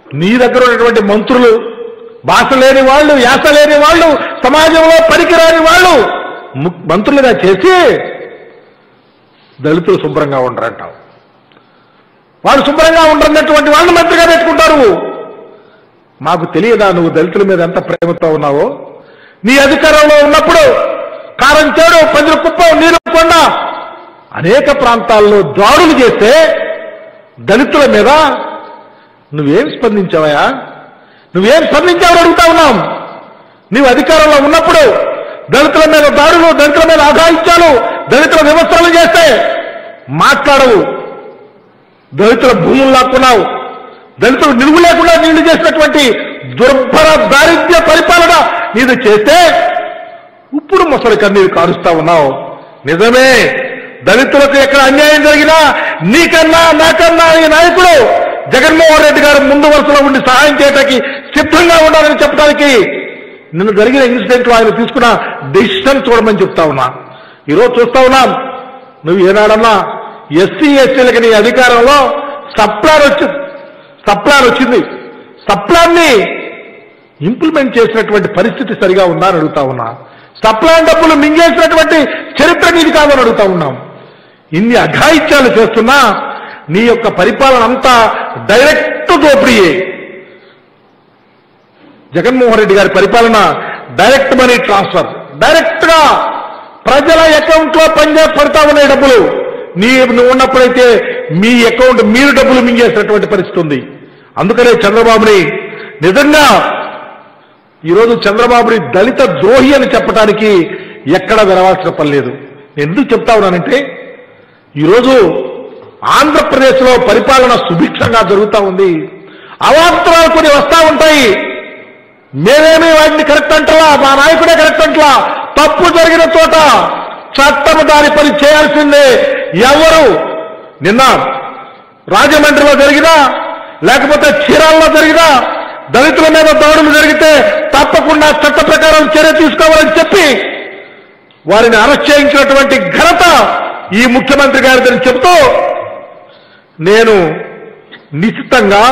నీ దగ్గర ఉన్నటువంటి మంత్రులు భాష లేని వాళ్ళు యాస లేని వాళ్ళు సమాజంలో పనికిరాని వాళ్ళు ము- మంత్రులుగా చేసి దళితులు శుభ్రంగా ఉండరంటావు వాళ్ళు శుభ్రంగా ఉండరన్నటువంటి వాళ్ళని మంత్రిగా పెట్టుకుంటారు మాకు తెలియదా నువ్వు దళితుల మీద ఎంత ప్రేమతో ఉన్నావో నీ అధికారంలో ఉన్నప్పుడు కారం చేడు పందిరి కుప్పం నీరుకొండ అనేక ప్రాంతాల్లో దాడులు చేస్తే దళితుల మీద నువ్వేం స్పందించావయా నువ్వేం స్పందించావని అడుగుతా ఉన్నాం నీవు అధికారంలో ఉన్నప్పుడు దళితుల మీద దాడులు దళితుల మీద ఆఘాయిత్యాలు దళితుల విమర్శలు చేస్తే మాట్లాడవు దళితుల భూములు లాక్కున్నావు దళితులు నిలువు లేకుండా నీళ్లు చేసినటువంటి దుర్భర దారిద్ర్య పరిపాలన నీది చేస్తే ఇప్పుడు ముసలి కన్నీరు కారుస్తా ఉన్నావు నిజమే దళితులకు ఎక్కడ అన్యాయం జరిగినా నీకన్నా నాకన్నా ఈ నాయకుడు జగన్మోహన్ రెడ్డి గారు ముందు వరుసలో ఉండి సహాయం చేయడానికి సిద్ధంగా ఉండాలని చెప్పడానికి నిన్న జరిగిన ఇన్సిడెంట్ లో ఆయన తీసుకున్న డెసిషన్ చూడమని చెప్తా ఉన్నా ఈరోజు చూస్తా ఉన్నాం నువ్వు ఏనాడన్నా ఎస్సీ ఎస్టీలకి నీ అధికారంలో సప్లాన్ వచ్చింది సప్లాన్ వచ్చింది సప్లాన్ని ఇంప్లిమెంట్ చేసినటువంటి పరిస్థితి సరిగా ఉందా అని అడుగుతా ఉన్నా సప్లాన్ డబ్బులు మింగేసినటువంటి చరిత్ర నీది కాదని అడుగుతా ఉన్నాం ఇన్ని అఘాయిత్యాలు చేస్తున్నా నీ యొక్క పరిపాలన అంతా డైరెక్ట్ దోపిడీయే జగన్మోహన్ రెడ్డి గారి పరిపాలన డైరెక్ట్ మనీ ట్రాన్స్ఫర్ డైరెక్ట్ గా ప్రజల అకౌంట్ లో పనిచే పడతా ఉన్నాయి డబ్బులు నీ నువ్వు ఉన్నప్పుడైతే మీ అకౌంట్ మీరు డబ్బులు మింగేసినటువంటి పరిస్థితి ఉంది అందుకనే చంద్రబాబుని నిజంగా ఈరోజు చంద్రబాబుని దళిత ద్రోహి అని చెప్పడానికి ఎక్కడ విరవాల్సిన పని లేదు నేను ఎందుకు చెప్తా ఉన్నానంటే ఈరోజు ఆంధ్రప్రదేశ్లో పరిపాలన సుభిక్షంగా జరుగుతూ ఉంది అవాంతరాలు కొన్ని వస్తా ఉంటాయి మేమేమీ వాటిని కరెక్ట్ అంటలా మా నాయకుడే కరెక్ట్ అంటలా తప్పు జరిగిన చోట చట్టం దాని పని చేయాల్సిందే ఎవరు నిన్న రాజమండ్రిలో జరిగినా లేకపోతే చీరాల్లో జరిగినా దళితుల మీద దాడులు జరిగితే తప్పకుండా చట్ట ప్రకారం చర్య తీసుకోవాలని చెప్పి వారిని అరెస్ట్ చేయించినటువంటి ఘనత ఈ ముఖ్యమంత్రి గారిదని చెబుతూ నేను నిశ్చితంగా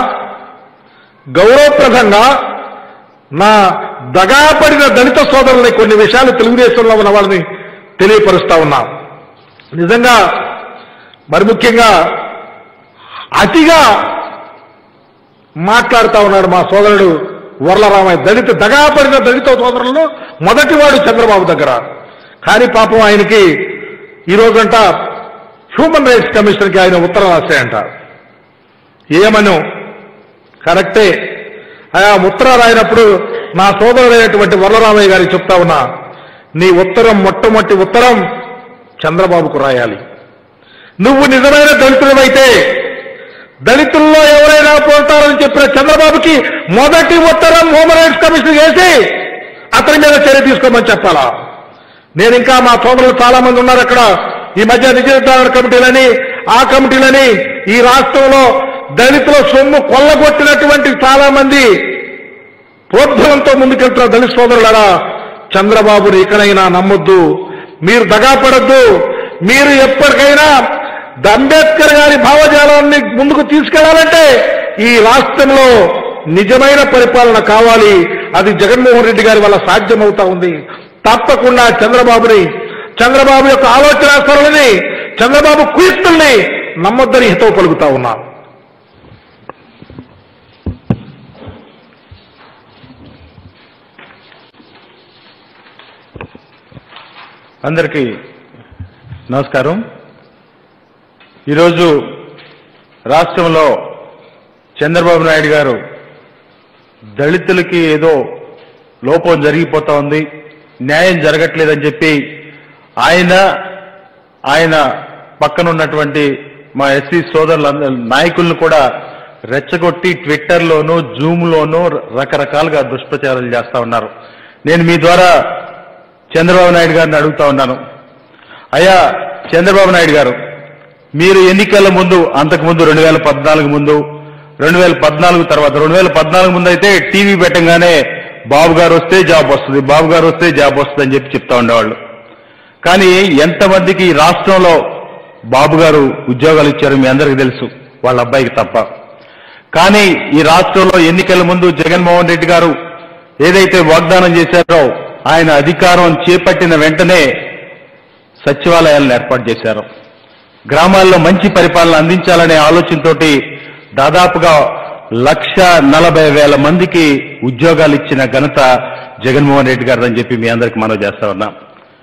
గౌరవప్రదంగా నా దగాపడిన దళిత సోదరులని కొన్ని విషయాలు తెలుగుదేశంలో ఉన్న వాళ్ళని తెలియపరుస్తా ఉన్నా నిజంగా మరి ముఖ్యంగా అతిగా మాట్లాడుతా ఉన్నాడు మా సోదరుడు వర్లరామయ్య దళిత దగాపడిన దళిత సోదరులను మొదటివాడు చంద్రబాబు దగ్గర కానీ పాపం ఆయనకి ఈ రోజంట హ్యూమన్ రైట్స్ కమిషన్కి ఆయన ఉత్తరం రాశాయంట ఏమను కరెక్టే ఆ ఉత్తరం రాయినప్పుడు నా సోదరుడైనటువంటి వరలరామయ్య గారికి చెప్తా ఉన్నా నీ ఉత్తరం మొట్టమొదటి ఉత్తరం చంద్రబాబుకు రాయాలి నువ్వు నిజమైన దళితులమైతే దళితుల్లో ఎవరైనా పోతారని చెప్పిన చంద్రబాబుకి మొదటి ఉత్తరం హ్యూమన్ రైట్స్ కమిషన్ చేసి అతని మీద చర్య తీసుకోమని చెప్పాలా నేను ఇంకా మా సోదరులు చాలా మంది ఉన్నారు అక్కడ ఈ మధ్య నిజ నిర్ధారణ కమిటీలని ఆ కమిటీలని ఈ రాష్ట్రంలో దళితుల సొమ్ము కొల్లగొట్టినటువంటి చాలా మంది ప్రోద్భవంతో ముందుకెళ్తున్న దళిత సోదరులారా చంద్రబాబుని ఇకనైనా నమ్మొద్దు మీరు దగాపడద్దు మీరు ఎప్పటికైనా అంబేద్కర్ గారి భావజాలాన్ని ముందుకు తీసుకెళ్లాలంటే ఈ రాష్ట్రంలో నిజమైన పరిపాలన కావాలి అది జగన్మోహన్ రెడ్డి గారి వల్ల సాధ్యమవుతా ఉంది తప్పకుండా చంద్రబాబుని చంద్రబాబు యొక్క ఆలోచన సరళిని చంద్రబాబు కుయుక్తుల్ని నమ్మొద్దని హితవు పలుకుతా ఉన్నా అందరికీ నమస్కారం ఈరోజు రాష్ట్రంలో చంద్రబాబు నాయుడు గారు దళితులకి ఏదో లోపం జరిగిపోతా ఉంది న్యాయం జరగట్లేదని చెప్పి ఆయన ఆయన పక్కన ఉన్నటువంటి మా ఎస్సీ సోదరుల నాయకులను కూడా రెచ్చగొట్టి ట్విట్టర్లోనూ జూమ్లోనూ రకరకాలుగా దుష్ప్రచారాలు చేస్తా ఉన్నారు నేను మీ ద్వారా చంద్రబాబు నాయుడు గారిని అడుగుతా ఉన్నాను అయ్యా చంద్రబాబు నాయుడు గారు మీరు ఎన్నికల ముందు అంతకు ముందు రెండు వేల పద్నాలుగు ముందు రెండు వేల పద్నాలుగు తర్వాత రెండు వేల పద్నాలుగు ముందు అయితే టీవీ పెట్టంగానే బాబు గారు వస్తే జాబ్ వస్తుంది బాబు గారు వస్తే జాబ్ వస్తుంది అని చెప్పి చెప్తా ఉండేవాళ్ళు కానీ ఎంతమందికి ఈ రాష్ట్రంలో బాబు గారు ఉద్యోగాలు ఇచ్చారో మీ అందరికీ తెలుసు వాళ్ళ అబ్బాయికి తప్ప కానీ ఈ రాష్ట్రంలో ఎన్నికల ముందు జగన్మోహన్ రెడ్డి గారు ఏదైతే వాగ్దానం చేశారో ఆయన అధికారం చేపట్టిన వెంటనే సచివాలయాలను ఏర్పాటు చేశారు గ్రామాల్లో మంచి పరిపాలన అందించాలనే ఆలోచనతోటి దాదాపుగా లక్ష నలభై వేల మందికి ఉద్యోగాలు ఇచ్చిన ఘనత జగన్మోహన్ రెడ్డి గారిదని చెప్పి మీ అందరికి మనం చేస్తా ఉన్నాం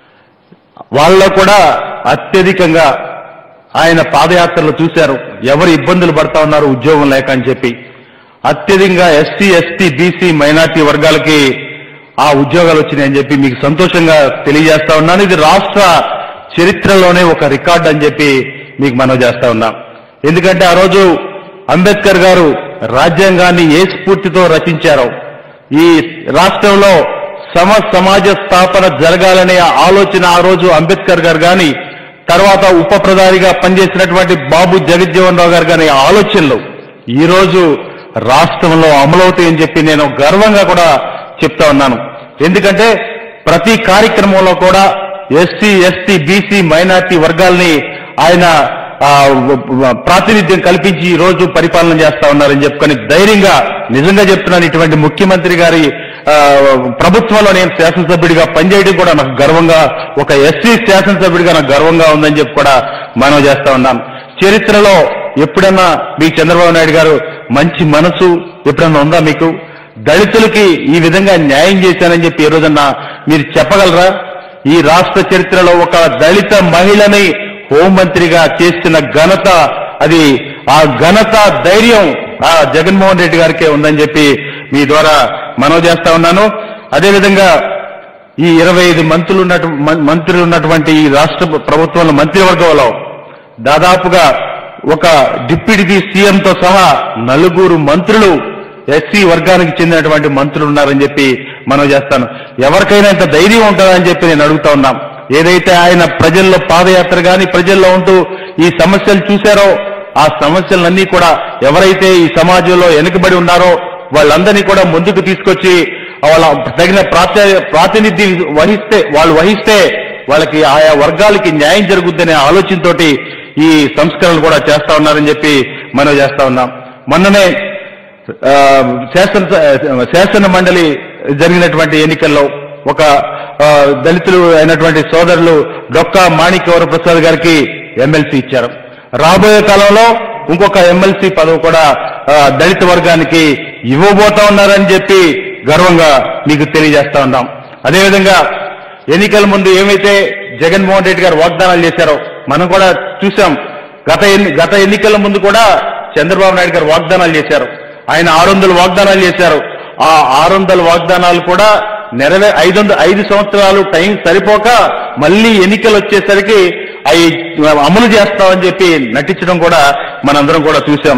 వాళ్ళలో కూడా అత్యధికంగా ఆయన పాదయాత్రలు చూశారు ఎవరు ఇబ్బందులు పడతా ఉన్నారు ఉద్యోగం లేక అని చెప్పి అత్యధికంగా ఎస్సీ ఎస్టీ బీసీ మైనార్టీ వర్గాలకి ఆ ఉద్యోగాలు వచ్చినాయని చెప్పి మీకు సంతోషంగా తెలియజేస్తా ఉన్నాను ఇది రాష్ట్ర చరిత్రలోనే ఒక రికార్డ్ అని చెప్పి మీకు మనం చేస్తా ఉన్నాం ఎందుకంటే ఆ రోజు అంబేద్కర్ గారు రాజ్యాంగాన్ని ఏ స్ఫూర్తితో రచించారో ఈ రాష్ట్రంలో సమ సమాజ స్థాపన జరగాలనే ఆలోచన ఆ రోజు అంబేద్కర్ గారు కానీ తర్వాత ఉప ప్రధానిగా పనిచేసినటువంటి బాబు జగజ్జీవన్ రావు గారు కానీ ఆలోచనలు ఈ రోజు రాష్ట్రంలో అమలవుతాయని చెప్పి నేను గర్వంగా కూడా చెప్తా ఉన్నాను ఎందుకంటే ప్రతి కార్యక్రమంలో కూడా ఎస్సీ ఎస్టీ బీసీ మైనార్టీ వర్గాల్ని ఆయన ఆ, ప్రాతినిధ్యం కల్పించి ఈ రోజు పరిపాలన చేస్తా ఉన్నారని చెప్పుకొని ధైర్యంగా నిజంగా చెప్తున్నాను ఇటువంటి ముఖ్యమంత్రి గారి ఆ, ప్రభుత్వంలో నేను శాసనసభ్యుడిగా పనిచేయడం కూడా నాకు గర్వంగా ఒక ఎస్సీ శాసనసభ్యుడిగా నాకు గర్వంగా ఉందని చెప్పి కూడా మనం చేస్తా ఉన్నాను చరిత్రలో ఎప్పుడన్నా మీ చంద్రబాబు నాయుడు గారు మంచి మనసు ఎప్పుడన్నా ఉందా మీకు దళితులకి ఈ విధంగా న్యాయం చేశానని చెప్పి ఏ రోజన్నా మీరు చెప్పగలరా ఈ రాష్ట్ర చరిత్రలో ఒక దళిత మహిళని హోంమంత్రిగా చేసిన ఘనత అది ఆ ఘనత ధైర్యం ఆ జగన్మోహన్ రెడ్డి గారికే ఉందని చెప్పి మీ ద్వారా మనవి చేస్తా ఉన్నాను అదేవిధంగా ఈ ఇరవై ఐదు మంత్రులు ఉన్నటు మం- మంత్రులు ఉన్నటువంటి ఈ రాష్ట్ర ప్రభుత్వంలో మంత్రివర్గంలో దాదాపుగా ఒక డిప్యూటీ సీఎంతో సహా నలుగురు మంత్రులు ఎస్సీ వర్గానికి చెందినటువంటి మంత్రులు ఉన్నారని చెప్పి మనం చేస్తాను ఎవరికైనా ఇంత ధైర్యం ఉంటుందా అని చెప్పి నేను అడుగుతా ఉన్నాం ఏదైతే ఆయన ప్రజల్లో పాదయాత్ర గాని ప్రజల్లో ఉంటూ ఈ సమస్యలు చూశారో ఆ సమస్యలన్నీ కూడా ఎవరైతే ఈ సమాజంలో వెనుకబడి ఉన్నారో వాళ్ళందరినీ కూడా ముందుకు తీసుకొచ్చి వాళ్ళ తగిన ప్రాతి- ప్రాతినిధ్యం వహిస్తే వాళ్ళు వహిస్తే వాళ్ళకి ఆయా వర్గాలకి న్యాయం జరుగుద్దనే ఆలోచనతోటి ఈ సంస్కరణలు కూడా చేస్తా ఉన్నారని చెప్పి మనం చేస్తా ఉన్నాం మొన్ననే ఆ, శాసన శాసన మండలి జరిగినటువంటి ఎన్నికల్లో ఒక ఆ, దళితులు అయినటువంటి సోదరులు డొక్కా మాణిక్యవర ప్రసాద్ గారికి ఎమ్మెల్సీ ఇచ్చారు రాబోయే కాలంలో ఇంకొక ఎమ్మెల్సీ పదవి కూడా ఆ, దళిత వర్గానికి ఇవ్వబోతా ఉన్నారని చెప్పి గర్వంగా మీకు తెలియజేస్తా ఉన్నాం అదేవిధంగా ఎన్నికల ముందు ఏమైతే జగన్మోహన్ రెడ్డి గారు వాగ్దానాలు చేశారో మనం కూడా చూసాం గత ఎన్ని గత ఎన్నికల ముందు కూడా చంద్రబాబు నాయుడు గారు వాగ్దానాలు చేశారు ఆయన ఆరు వందల వాగ్దానాలు చేశారు ఆ ఆరు వందల వాగ్దానాలు కూడా నెరవే ఐదు వందల ఐదు సంవత్సరాలు టైం సరిపోక మళ్ళీ ఎన్నికలు వచ్చేసరికి అవి అమలు చేస్తామని చెప్పి నటించడం కూడా మనందరం కూడా చూసాం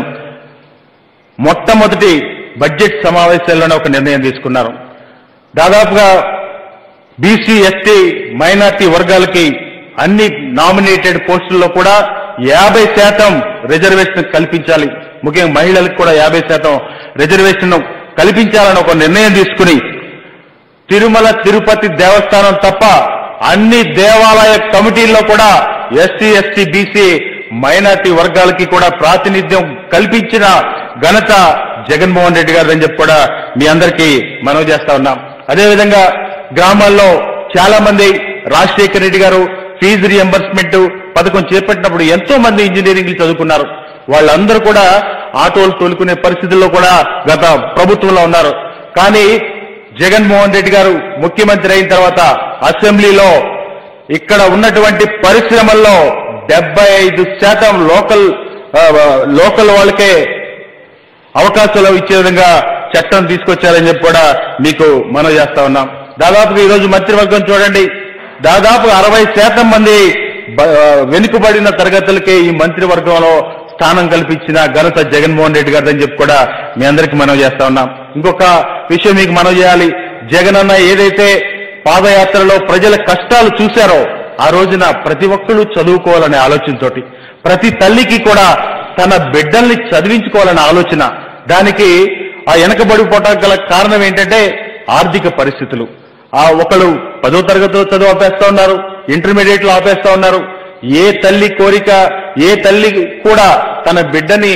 మొట్టమొదటి బడ్జెట్ సమావేశాల్లోనే ఒక నిర్ణయం తీసుకున్నారు దాదాపుగా బీసీ ఎస్టీ మైనార్టీ వర్గాలకి అన్ని నామినేటెడ్ పోస్టుల్లో కూడా యాభై శాతం రిజర్వేషన్ కల్పించాలి ముఖ్యంగా మహిళలకు కూడా యాభై శాతం రిజర్వేషన్ కల్పించాలని ఒక నిర్ణయం తీసుకుని తిరుమల తిరుపతి దేవస్థానం తప్ప అన్ని దేవాలయ కమిటీల్లో కూడా ఎస్సీ ఎస్టీ బీసీ మైనార్టీ వర్గాలకి కూడా ప్రాతినిధ్యం కల్పించిన ఘనత జగన్మోహన్ రెడ్డి గారు అని చెప్పి కూడా మీ అందరికీ మనవి చేస్తా ఉన్నాం అదేవిధంగా గ్రామాల్లో చాలా మంది రాజశేఖర రెడ్డి గారు ఫీజు రియంబర్స్మెంట్ పథకం చేపట్టినప్పుడు ఎంతో మంది ఇంజనీరింగ్ చదువుకున్నారు వాళ్ళందరూ కూడా ఆటోలు తోలుకునే పరిస్థితుల్లో కూడా గత ప్రభుత్వంలో ఉన్నారు కానీ జగన్మోహన్ రెడ్డి గారు ముఖ్యమంత్రి అయిన తర్వాత అసెంబ్లీలో ఇక్కడ ఉన్నటువంటి పరిశ్రమల్లో డెబ్బై ఐదు శాతం లోకల్ ఆ, లోకల్ వాళ్ళకే అవకాశాలు ఇచ్చే విధంగా చట్టం తీసుకొచ్చారని చెప్పి కూడా మీకు మనం చేస్తా ఉన్నాం దాదాపుగా ఈ రోజు మంత్రివర్గం చూడండి దాదాపు అరవై శాతం మంది బ- వెనుకబడిన తరగతులకే ఈ మంత్రివర్గంలో స్థానం కల్పించిన ఘనత జగన్మోహన్ రెడ్డి గారిదని చెప్పి కూడా మీ అందరికీ మనం చేస్తా ఉన్నాం ఇంకొక విషయం మీకు మనం చేయాలి జగన్ అన్న ఏదైతే పాదయాత్రలో ప్రజల కష్టాలు చూశారో ఆ రోజున ప్రతి ఒక్కరూ చదువుకోవాలనే ఆలోచనతోటి ప్రతి తల్లికి కూడా తన బిడ్డల్ని చదివించుకోవాలనే ఆలోచన దానికి ఆ వెనకబడిపోవటం గల కారణం ఏంటంటే ఆర్థిక పరిస్థితులు ఆ ఒకళ్ళు పదో తరగతిలో చదువు ఆపేస్తా ఉన్నారు ఇంటర్మీడియట్ లో ఆపేస్తా ఉన్నారు ఏ తల్లి కోరిక ఏ తల్లి కూడా తన బిడ్డని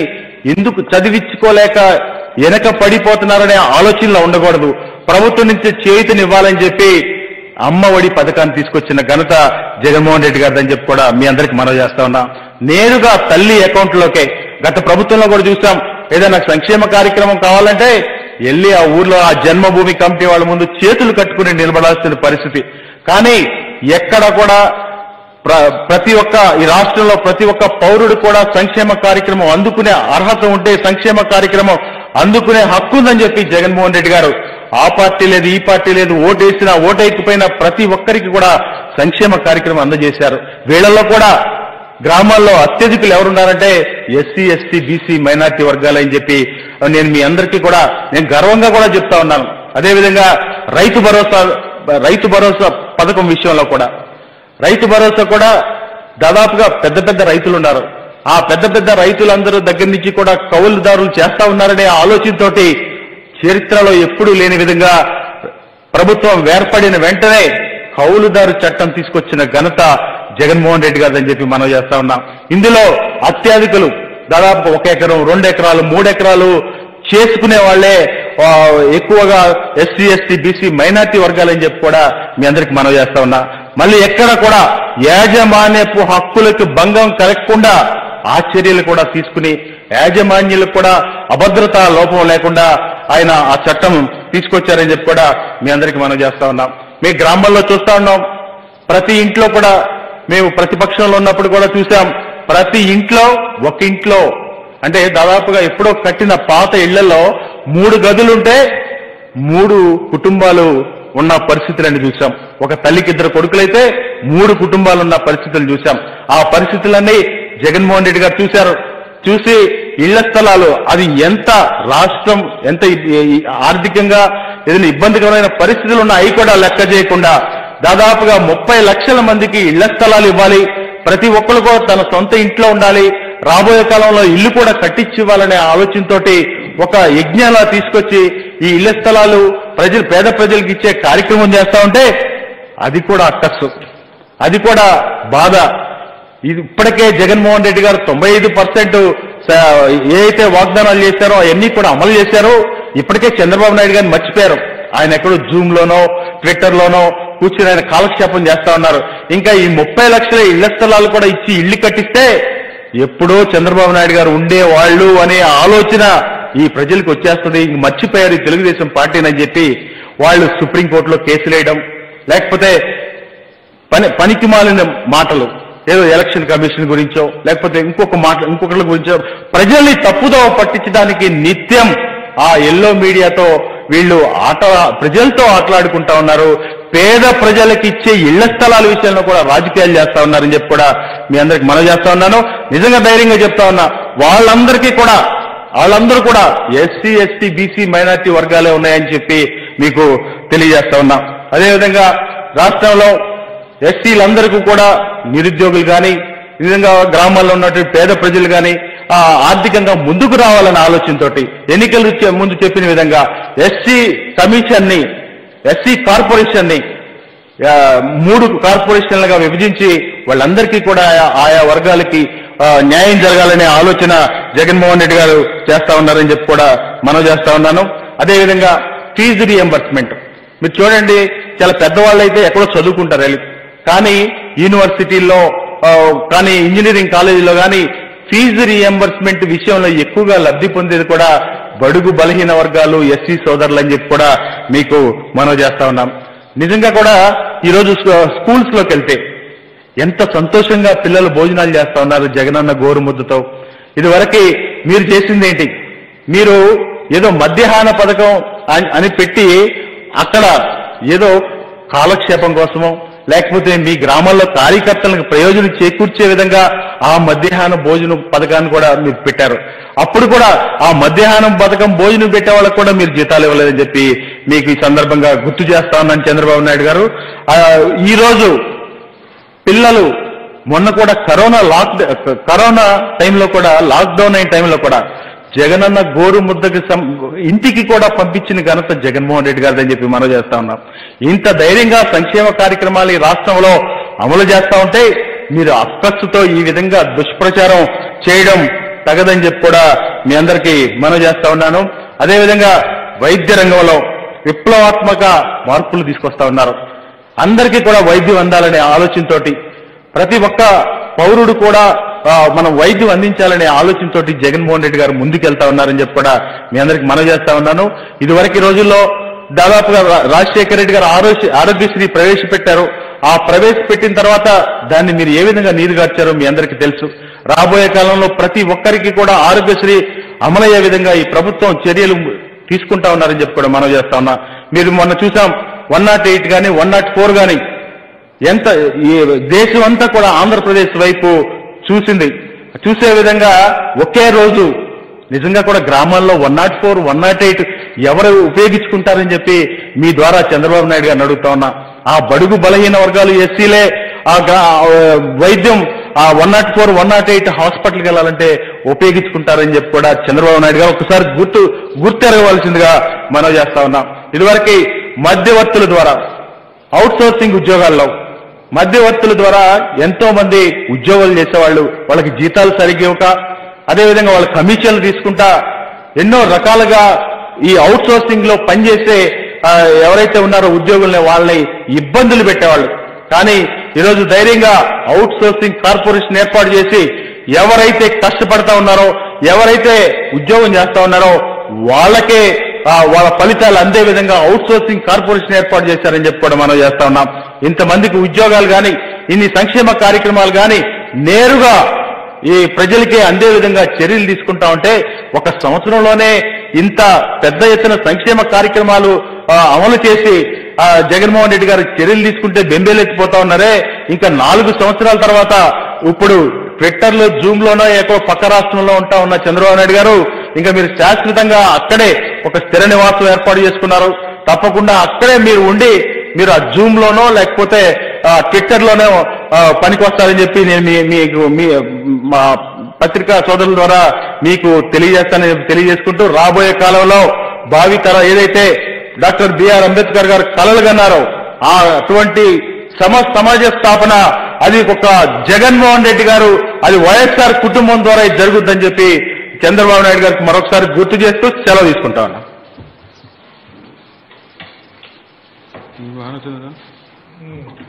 ఎందుకు చదివించుకోలేక వెనక పడిపోతున్నారనే ఆలోచనలో ఉండకూడదు ప్రభుత్వం నుంచి చేతినివ్వాలని చెప్పి అమ్మ ఒడి పథకాన్ని తీసుకొచ్చిన ఘనత జగన్మోహన్ రెడ్డి గారిదని చెప్పి కూడా మీ అందరికి మనవి చేస్తా ఉన్నా నేరుగా తల్లి అకౌంట్లోకే గత ప్రభుత్వంలో కూడా చూసాం ఏదైనా సంక్షేమ కార్యక్రమం కావాలంటే వెళ్ళి ఆ ఊర్లో ఆ జన్మభూమి కమిటీ వాళ్ళ ముందు చేతులు కట్టుకుని నిలబడాల్సిన పరిస్థితి కానీ ఎక్కడ కూడా ప్ర- ప్రతి ఒక్క ఈ రాష్ట్రంలో ప్రతి ఒక్క పౌరుడు కూడా సంక్షేమ కార్యక్రమం అందుకునే అర్హత ఉంటే సంక్షేమ కార్యక్రమం అందుకునే హక్కు ఉందని చెప్పి జగన్మోహన్ రెడ్డి గారు ఆ పార్టీ లేదు ఈ పార్టీ లేదు ఓటేసినా ఓటేకపోయినా ప్రతి ఒక్కరికి కూడా సంక్షేమ కార్యక్రమం అందజేశారు వీళ్ళల్లో కూడా గ్రామాల్లో అత్యధికులు ఎవరున్నారంటే ఎస్సీ ఎస్టీ బీసీ మైనార్టీ వర్గాలు అని చెప్పి నేను మీ అందరికీ కూడా నేను గర్వంగా కూడా చెప్తా ఉన్నాను అదేవిధంగా రైతు భరోసా రైతు భరోసా పథకం విషయంలో కూడా రైతు భరోసా కూడా దాదాపుగా పెద్ద పెద్ద రైతులు ఉన్నారు ఆ పెద్ద పెద్ద రైతులందరూ దగ్గర నుంచి కూడా కౌలుదారులు చేస్తా ఉన్నారనే ఆలోచనతోటి చరిత్రలో ఎప్పుడూ లేని విధంగా ప్రభుత్వం ఏర్పడిన వెంటనే కౌలుదారు చట్టం తీసుకొచ్చిన ఘనత జగన్మోహన్ రెడ్డి గారిదని చెప్పి మనం చేస్తా ఉన్నాం ఇందులో అత్యధికులు దాదాపు ఒక ఎకరం రెండు ఎకరాలు మూడు ఎకరాలు చేసుకునే వాళ్ళే ఆ, ఎక్కువగా ఎస్సీ ఎస్టీ బీసీ మైనార్టీ వర్గాలని చెప్పి కూడా మీ అందరికి మనం చేస్తా ఉన్నా మళ్ళీ ఎక్కడ కూడా యాజమాన్యపు హక్కులకు భంగం కలగకుండా ఆ చర్యలు కూడా తీసుకుని యాజమాన్యులకు కూడా అభద్రతా లోపం లేకుండా ఆయన ఆ చట్టం తీసుకొచ్చారని చెప్పి కూడా మీ అందరికి మనం చేస్తా ఉన్నాం మీ గ్రామాల్లో చూస్తా ఉన్నాం ప్రతి ఇంట్లో కూడా మేము ప్రతిపక్షంలో ఉన్నప్పుడు కూడా చూసాం ప్రతి ఇంట్లో ఒక ఇంట్లో అంటే దాదాపుగా ఎప్పుడో కట్టిన పాత ఇళ్లలో మూడు గదులుంటే మూడు కుటుంబాలు ఉన్న పరిస్థితులని చూసాం ఒక తల్లికి ఇద్దరు కొడుకులైతే మూడు కుటుంబాలు ఉన్న పరిస్థితులు చూసాం ఆ పరిస్థితులన్నీ జగన్మోహన్ రెడ్డి గారు చూశారు చూసి ఇళ్ల స్థలాలు అది ఎంత రాష్ట్రం ఎంత ఇ- ఈ ఆర్థికంగా ఏదైనా ఇబ్బందికరమైన పరిస్థితులు ఉన్నా అవి కూడా లెక్క చేయకుండా దాదాపుగా ముప్పై లక్షల మందికి ఇళ్ల స్థలాలు ఇవ్వాలి ప్రతి ఒక్కరు కూడా తన సొంత ఇంట్లో ఉండాలి రాబోయే కాలంలో ఇల్లు కూడా కట్టించి ఇవ్వాలనే ఆలోచనతోటి ఒక యజ్ఞాలా తీసుకొచ్చి ఈ ఇళ్ల స్థలాలు ప్రజలు పేద ప్రజలకు ఇచ్చే కార్యక్రమం చేస్తా ఉంటే అది కూడా అక్కస్సు అది కూడా బాధ ఇది ఇప్పటికే జగన్మోహన్ రెడ్డి గారు తొంభై ఐదు పర్సెంట్ ఏ అయితే వాగ్దానాలు చేశారో అవన్నీ కూడా అమలు చేశారో ఇప్పటికే చంద్రబాబు నాయుడు గారిని మర్చిపోయారు ఆయన ఎక్కడో జూమ్ లోనో ట్విట్టర్ లోనో కూర్చుని ఆయన కాలక్షేపం చేస్తా ఉన్నారు ఇంకా ఈ ముప్పై లక్షల ఇళ్ల స్థలాలు కూడా ఇచ్చి ఇల్లు కట్టిస్తే ఎప్పుడో చంద్రబాబు నాయుడు గారు ఉండేవాళ్ళు అనే ఆలోచన ఈ ప్రజలకు వచ్చేస్తుంది ఇంక మర్చిపోయారు ఈ తెలుగుదేశం పార్టీని చెప్పి వాళ్ళు సుప్రీంకోర్టులో కేసులు వేయడం లేకపోతే పని పనికి మాలిన మాటలు ఏదో ఎలక్షన్ కమిషన్ గురించో లేకపోతే ఇంకొక మాట ఇంకొకరి గురించో ప్రజల్ని తప్పుదోవ పట్టించడానికి నిత్యం ఆ ఎల్లో మీడియాతో వీళ్ళు ఆట ప్రజలతో ఆటలాడుకుంటా ఉన్నారు పేద ప్రజలకు ఇచ్చే ఇళ్ల స్థలాల విషయంలో కూడా రాజకీయాలు చేస్తా ఉన్నారని చెప్పి కూడా మీ అందరికి మనం చేస్తా ఉన్నాను నిజంగా ధైర్యంగా చెప్తా ఉన్నా వాళ్ళందరికీ కూడా వాళ్ళందరూ కూడా ఎస్సీ ఎస్టీ బీసీ మైనార్టీ వర్గాలే ఉన్నాయని చెప్పి మీకు తెలియజేస్తా ఉన్నా అదేవిధంగా రాష్ట్రంలో ఎస్సీలందరికీ కూడా నిరుద్యోగులు కానీ విధంగా గ్రామాల్లో ఉన్నటువంటి పేద ప్రజలు కానీ ఆ, ఆర్థికంగా ముందుకు రావాలన్న ఆలోచనతోటి ఎన్నికలు చే- ముందు చెప్పిన విధంగా ఎస్సీ కమిషన్ని ఎస్సీ కార్పొరేషన్ని ఆ, మూడు కార్పొరేషన్లుగా విభజించి వాళ్ళందరికీ కూడా ఆయా- ఆయా వర్గాలకి ఆ, న్యాయం జరగాలనే ఆలోచన జగన్మోహన్ రెడ్డి గారు చేస్తా ఉన్నారని చెప్పి కూడా మనం చేస్తా ఉన్నాను అదేవిధంగా ఫీజు రియంబర్స్మెంట్ మీరు చూడండి చాలా పెద్దవాళ్ళు అయితే ఎక్కడో చదువుకుంటారు వెళ్ళి కానీ యూనివర్సిటీల్లో ఆ, కానీ ఇంజనీరింగ్ కాలేజీలో కానీ ఫీజు రియంబర్స్మెంట్ విషయంలో ఎక్కువగా లబ్ధి పొందేది కూడా బడుగు బలహీన వర్గాలు ఎస్సీ సోదరులు అని చెప్పి కూడా మీకు మనవి చేస్తా ఉన్నాం నిజంగా కూడా ఈరోజు స్కూల్స్ లోకి వెళ్తే ఎంత సంతోషంగా పిల్లలు భోజనాలు చేస్తా ఉన్నారు జగనన్న గోరుముద్దతో ఇదివరకు మీరు చేసింది ఏంటి మీరు ఏదో మధ్యాహ్న పథకం అని- అని పెట్టి అక్కడ ఏదో కాలక్షేపం కోసమో లేకపోతే మీ గ్రామాల్లో కార్యకర్తలకు ప్రయోజనం చేకూర్చే విధంగా ఆ మధ్యాహ్న భోజనం పథకాన్ని కూడా మీరు పెట్టారు అప్పుడు కూడా ఆ మధ్యాహ్నం పథకం భోజనం పెట్టే వాళ్ళకు కూడా మీరు జీతాలు ఇవ్వలేదని చెప్పి మీకు ఈ సందర్భంగా గుర్తు చేస్తా ఉన్నాను చంద్రబాబు నాయుడు గారు ఆ, ఈ రోజు పిల్లలు మొన్న కూడా కరోనా లాక్ కరోనా టైంలో కూడా లాక్డౌన్ అయిన టైంలో కూడా జగనన్న గోరు ముద్దకి సం- ఇంటికి కూడా పంపించిన ఘనత జగన్మోహన్ రెడ్డి గారిదని చెప్పి మనం చేస్తా ఉన్నాం ఇంత ధైర్యంగా సంక్షేమ కార్యక్రమాలు ఈ రాష్ట్రంలో అమలు చేస్తా ఉంటే మీరు అక్కస్సుతో ఈ విధంగా దుష్ప్రచారం చేయడం తగదని చెప్పి కూడా మీ అందరికీ మనవి చేస్తా ఉన్నాను అదేవిధంగా వైద్య రంగంలో విప్లవాత్మక మార్పులు తీసుకొస్తా ఉన్నారు అందరికీ కూడా వైద్యం అందాలనే ఆలోచనతోటి ప్రతి ఒక్క పౌరుడు కూడా ఆ, మనం వైద్యం అందించాలనే ఆలోచనతోటి జగన్మోహన్ రెడ్డి గారు ముందుకెళ్తా ఉన్నారని చెప్పి కూడా మీ అందరికి మనవి చేస్తా ఉన్నాను ఇదివరకు రోజుల్లో దాదాపుగా రా- రాజశేఖర రెడ్డి గారు ఆరోగ్య ఆరోగ్యశ్రీ ప్రవేశపెట్టారు ఆ ప్రవేశపెట్టిన తర్వాత దాన్ని మీరు ఏ విధంగా నీరుగార్చారో మీ అందరికీ తెలుసు రాబోయే కాలంలో ప్రతి ఒక్కరికి కూడా ఆరోగ్యశ్రీ అమలయ్యే విధంగా ఈ ప్రభుత్వం చర్యలు తీసుకుంటా ఉన్నారని చెప్పి కూడా మనం చేస్తా ఉన్నా మీరు మొన్న చూసాం వన్ నాట్ ఎయిట్ కానీ వన్ నాట్ ఫోర్ కానీ ఎంత ఈ దేశం అంతా కూడా ఆంధ్రప్రదేశ్ వైపు చూసింది చూసే విధంగా ఒకే రోజు నిజంగా కూడా గ్రామాల్లో one nought four one nought eight ఎవరు ఉపయోగించుకుంటారని చెప్పి మీ ద్వారా చంద్రబాబు నాయుడు గారిని అడుగుతా ఉన్నా ఆ బడుగు బలహీన వర్గాలు ఎస్సీలే ఆ గ్రా- ఆ వైద్యం ఆ one nought four one nought eight హాస్పిటల్కి వెళ్ళాలంటే ఉపయోగించుకుంటారని చెప్పి కూడా చంద్రబాబు నాయుడు గారు ఒకసారి గుర్తు గుర్తెరగవలసిందిగా మనం చేస్తా ఉన్నాం ఇదివరకు మధ్యవర్తుల ద్వారా అవుట్ సోర్సింగ్ ఉద్యోగాల్లో మధ్యవర్తుల ద్వారా ఎంతో మంది ఉద్యోగాలు చేసేవాళ్ళు వాళ్ళకి జీతాలు సరిగ్గా ఇవ్వక అదేవిధంగా వాళ్ళ కమిషన్లు తీసుకుంటా ఎన్నో రకాలుగా ఈ అవుట్ సోర్సింగ్ లో పనిచేసే ఆ, ఎవరైతే ఉన్నారో ఉద్యోగుల్ని వాళ్ళని ఇబ్బందులు పెట్టేవాళ్ళు కానీ ఈరోజు ధైర్యంగా అవుట్ సోర్సింగ్ కార్పొరేషన్ ఏర్పాటు చేసి ఎవరైతే కష్టపడతా ఉన్నారో ఎవరైతే ఉద్యోగం చేస్తా ఉన్నారో వాళ్ళకే ఆ, వాళ్ళ ఫలితాలు అందే విధంగా అవుట్ సోర్సింగ్ కార్పొరేషన్ ఏర్పాటు చేశారని చెప్పి కూడా మనం చేస్తా ఉన్నాం ఇంతమందికి ఉద్యోగాలు కానీ ఇన్ని సంక్షేమ కార్యక్రమాలు కానీ నేరుగా ఈ ప్రజలకే అందే విధంగా చర్యలు తీసుకుంటా ఉంటే ఒక సంవత్సరంలోనే ఇంత పెద్ద ఎత్తున సంక్షేమ కార్యక్రమాలు ఆ, అమలు చేసి ఆ, జగన్మోహన్ రెడ్డి గారు చర్యలు తీసుకుంటే బెంబేలెత్తిపోతా ఉన్నారే ఇంకా నాలుగు సంవత్సరాల తర్వాత ఇప్పుడు ట్విట్టర్ లో జూమ్ లోనో ఎక్కడో పక్క రాష్ట్రంలో ఉంటా ఉన్న చంద్రబాబు నాయుడు గారు ఇంకా మీరు శాశ్వతంగా అక్కడే ఒక స్థిర నివాసం ఏర్పాటు చేసుకున్నారు తప్పకుండా అక్కడే మీరు ఉండి మీరు ఆ జూమ్ లోనో లేకపోతే ఆ, ట్విట్టర్ లోనో ఆ, పనికొస్తారని చెప్పి నేను మీ మీకు మీ మా పత్రికా సోదరుల ద్వారా మీకు తెలియజేస్తానని తెలియజేసుకుంటూ రాబోయే కాలంలో భావి తర ఏదైతే డాక్టర్ బిఆర్ అంబేద్కర్ గారు కలలు కన్నారో ఆ అటువంటి సమ సమాజ స్థాపన అది ఒక జగన్మోహన్ రెడ్డి గారు అది వైఎస్ఆర్ కుటుంబం ద్వారా ఇది జరుగుద్దని చెప్పి చంద్రబాబు నాయుడు గారికి మరొకసారి గుర్తు చేస్తూ సెలవు తీసుకుంటా ఉన్నా నువ్వు ఆలోచన